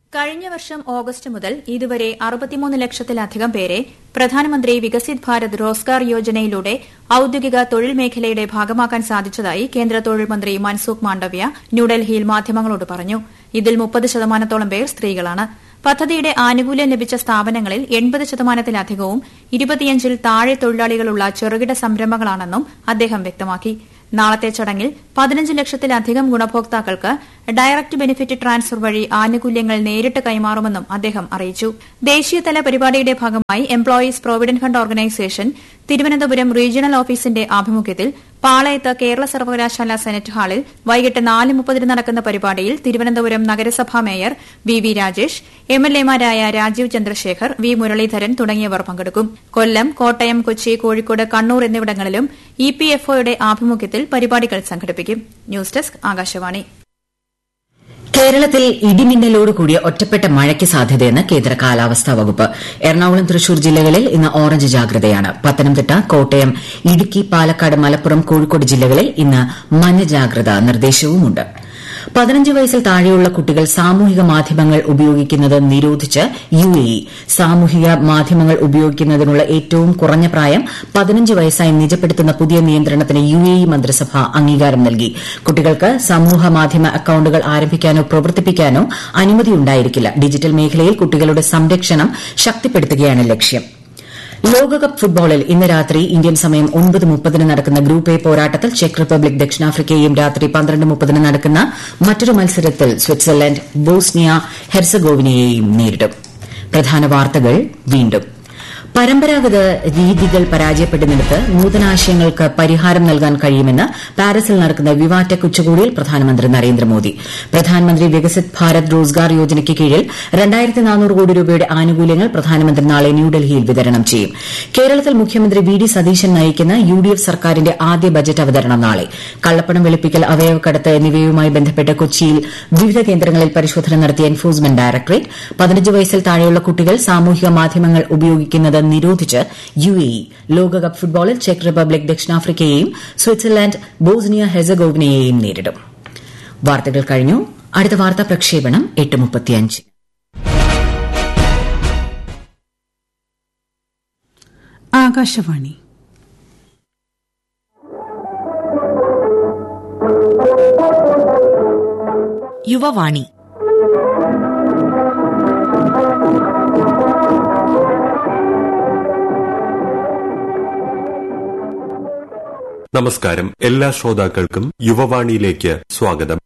കഴിഞ്ഞ വർഷം ഓഗസ്റ്റ് മുതൽ ഇതുവരെ അറുപത്തിമൂന്ന് ലക്ഷത്തിലധികം പേരെ പ്രധാനമന്ത്രി വികസിത് ഭാരത് റോസ്ഗാർ യോജനയിലൂടെ ഔദ്യോഗിക തൊഴിൽ മേഖലയുടെ ഭാഗമാക്കാൻ സാധിച്ചതായി കേന്ദ്ര തൊഴിൽ മന്ത്രി മൻസുഖ് മാണ്ഡവ്യ ന്യൂഡൽഹിയിൽ മാധ്യമങ്ങളോട് പറഞ്ഞു ഇതിൽ മുപ്പത് ശതമാനത്തോളം പേർ സ്ത്രീകളാണ് പദ്ധതിയുടെ ആനുകൂല്യം ലഭിച്ച സ്ഥാപനങ്ങളിൽ എൺപത് ശതമാനത്തിലധികവും ഇരുപത്തിയഞ്ചിൽ താഴെ തൊഴിലാളികളുള്ള ചെറുകിട സംരംഭങ്ങളാണെന്നും അദ്ദേഹം വ്യക്തമാക്കി നാളത്തെ ചടങ്ങിൽ പതിനഞ്ച് ലക്ഷത്തിലധികം ഗുണഭോക്താക്കൾക്ക് ഡയറക്ട് ബെനിഫിറ്റ് ട്രാൻസ്ഫർ വഴി ആനുകൂല്യങ്ങൾ നേരിട്ട് കൈമാറുമെന്നും അദ്ദേഹം അറിയിച്ചു ദേശീയതല പരിപാടിയുടെ ഭാഗമായി employees provident fund organisation Thiruvananthapuram regional ഓഫീസിന്റെ ആഭിമുഖ്യത്തിൽ പാളയത്ത് കേരള സർവകലാശാല സെനറ്റ് ഹാളിൽ വൈകിട്ട് നാല് മുപ്പതിന് നടക്കുന്ന പരിപാടിയിൽ തിരുവനന്തപുരം നഗരസഭാ മേയർ വി വി രാജേഷ് എംഎൽഎമാരായ രാജീവ് ചന്ദ്രശേഖർ വി മുരളീധരൻ തുടങ്ങിയവർ പങ്കെടുക്കും കൊല്ലം കോട്ടയം കൊച്ചി കോഴിക്കോട് കണ്ണൂർ എന്നിവിടങ്ങളിലും ഇപിഎഫ്ഒയുടെ ആഭിമുഖ്യത്തിൽ പരിപാടികൾ സംഘടിപ്പിക്കും ന്യൂസ് ഡെസ്ക് ആകാശവാണി കേരളത്തിൽ ഇടിമിന്നലോട് കൂടിയ ഒറ്റപ്പെട്ട മഴയ്ക്ക് സാധ്യതയെന്ന് കേന്ദ്ര കാലാവസ്ഥാ വകുപ്പ് എറണാകുളം തൃശൂർ ജില്ലകളിൽ ഇന്ന് ഓറഞ്ച് ജാഗ്രതയാണ് പത്തനംതിട്ട കോട്ടയം ഇടുക്കി പാലക്കാട് മലപ്പുറം കോഴിക്കോട് ജില്ലകളിൽ ഇന്ന് മഞ്ഞ ജാഗ്രതാ നിർദ്ദേശവുമുണ്ട് പതിനഞ്ച് വയസ്സിൽ താഴെയുള്ള കുട്ടികൾ സാമൂഹിക മാധ്യമങ്ങൾ ഉപയോഗിക്കുന്നത് നിരോധിച്ച് യു എ ഇ സാമൂഹിക മാധ്യമങ്ങൾ ഉപയോഗിക്കുന്നതിനുള്ള ഏറ്റവും കുറഞ്ഞ പ്രായം പതിനഞ്ച് വയസ്സായി നിജപ്പെടുത്തുന്ന പുതിയ നിയന്ത്രണത്തിന് യു എ ഇ മന്ത്രിസഭ അംഗീകാരം നൽകി കുട്ടികൾക്ക് സമൂഹ മാധ്യമ അക്കൌണ്ടുകൾ ആരംഭിക്കാനോ പ്രവർത്തിപ്പിക്കാനോ അനുമതിയുണ്ടായിരിക്കില്ല ഡിജിറ്റൽ മേഖലയിൽ കുട്ടികളുടെ സംരക്ഷണം ശക്തിപ്പെടുത്തുകയാണ് ലക്ഷ്യം ലോകകപ്പ് ഫുട്ബോളിൽ ഇന്ന് രാത്രി ഇന്ത്യൻ സമയം ഒൻപത് മുപ്പതിന് നടക്കുന്ന ഗ്രൂപ്പ് എ പോരാട്ടത്തിൽ ചെക്ക് റിപ്പബ്ലിക് ദക്ഷിണാഫ്രിക്കയെയും രാത്രി പന്ത്രണ്ട് മുപ്പതിന് നടക്കുന്ന മറ്റൊരു മത്സരത്തിൽ സ്വിറ്റ്സർലൻഡ് ബോസ്നിയ ഹെർസഗോവിനയെയും നേരിടും പ്രധാന വാർത്തകൾ വീണ്ടും പരമ്പരാഗത രീതികൾ പരാജയപ്പെടുന്നിടത്ത് നൂതനാശയങ്ങൾക്ക് പരിഹാരം നൽകാൻ കഴിയുമെന്ന് പാരീസിൽ നടക്കുന്ന വിവാടെക് ഉച്ചകോടിയിൽ പ്രധാനമന്ത്രി നരേന്ദ്രമോദി പ്രധാനമന്ത്രി വികസിത് ഭാരത് റോസ്ഗാർ യോജനയ്ക്ക് കീഴിൽ രണ്ടായിരത്തി നാനൂറ് കോടി രൂപയുടെ ആനുകൂല്യങ്ങൾ പ്രധാനമന്ത്രി നാളെ ന്യൂഡൽഹിയിൽ വിതരണം ചെയ്യും കേരളത്തിൽ മുഖ്യമന്ത്രി വി ഡി സതീശൻ നയിക്കുന്ന യു ഡി എഫ് സർക്കാരിന്റെ ആദ്യ ബജറ്റ് അവതരണം നാളെ കള്ളപ്പണം വെളുപ്പിക്കൽ അവയവക്കടത്ത് എന്നിവയുമായി ബന്ധപ്പെട്ട് കൊച്ചിയിൽ വിവിധ കേന്ദ്രങ്ങളിൽ പരിശോധന നടത്തിയ എൻഫോഴ്സ്മെന്റ് ഡയറക്ടറേറ്റ് പതിനഞ്ച് വയസ്സിൽ താഴെയുള്ള കുട്ടികൾ സാമൂഹിക മാധ്യമങ്ങൾ ഉപയോഗിക്കുന്നത് നിരോധിച്ച് യു എ ഇ ലോകകപ്പ് ഫുട്ബോളിൽ ചെക്ക് റിപ്പബ്ലിക് ദക്ഷിണാഫ്രിക്കയെയും സ്വിറ്റ്സർലൻഡ് ബോസ്നിയ ഹെസഗോവിനയെയും നേരിടും വാർത്തകൾ കഴിഞ്ഞു അടുത്ത വാർത്താ പ്രക്ഷേപണം എട്ട് മുപ്പത്തിയഞ്ച് ആകാശവാണി യുവവാണി നമസ്കാരം എല്ലാ ശ്രോതാക്കൾക്കും യുവവാണിയിലേക്ക് സ്വാഗതം